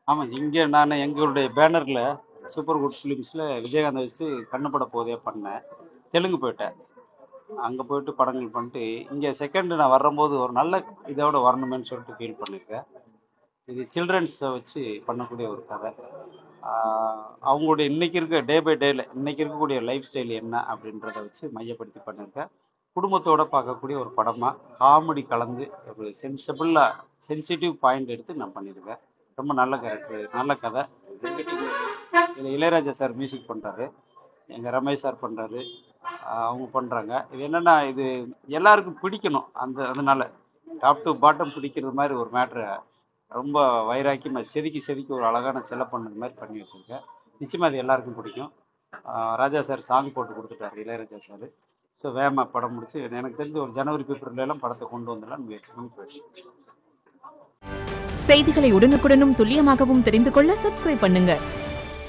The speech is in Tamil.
ஆமாம் இங்கே நான் எங்களுடைய பேனரில் சூப்பர் குட் ஃபிலிம்ஸில் விஜயகாந்த் வச்சு கண்ணுப்பட போதே பண்ணேன் தெலுங்கு போயிட்டேன் அங்கே போயிட்டு படங்கள் பண்ணிட்டு இங்கே செகண்டு நான் வரும்போது ஒரு நல்ல இதோட வரணுமேன்னு சொல்லிட்டு ஃபீல் பண்ணியிருக்கேன் இது சில்ட்ரன்ஸை வச்சு பண்ணக்கூடிய ஒரு கதை ஆஹ் அவங்களுடைய இன்னைக்கு இருக்க டே பை டேல இன்னைக்கு இருக்கக்கூடிய லைஃப் ஸ்டைல் என்ன அப்படின்றத வச்சு மையப்படுத்தி பண்ணியிருக்கேன் குடும்பத்தோட பார்க்கக்கூடிய ஒரு படமாக காமெடி கலந்து ஒரு சென்சிபிளாக சென்சிட்டிவ் பாயிண்ட் எடுத்து நான் பண்ணியிருக்கேன் ரொம்ப நல்ல கேரக்டர் நல்ல கதை இதில் இளையராஜா சார் மியூசிக் பண்ணுறாரு எங்கள் ரமேஷ் சார் பண்ணுறாரு அவங்க பண்ணுறாங்க இது என்னென்னா இது எல்லாருக்கும் பிடிக்கணும் அந்த அதனால டாப் டு பாட்டம் பிடிக்கிறது மாதிரி ஒரு மேட்ரை ரொம்ப வைராக்கி செதுக்கி செதுக்கி ஒரு அழகான சிலை பண்ணது மாதிரி பண்ணி வச்சுருக்கேன் நிச்சயமாக அது எல்லாருக்கும் பிடிக்கும் ஆஹ் ராஜா சார் சாங் போட்டு கொடுத்துட்டாரு இளையராஜா சார் ஸோ வேகமாக படம் முடிச்சு எனக்கு தெரிஞ்ச ஒரு ஜனவரி பிப்ரவரில எல்லாம் படத்தை கொண்டு வந்துடலாம் முயற்சி பண்ணி போயிட்டு செய்திகளை உடனுக்குடனும் துல்லியமாகவும் தெரிந்து கொள்ள சப்ஸ்கிரைப் பண்ணுங்க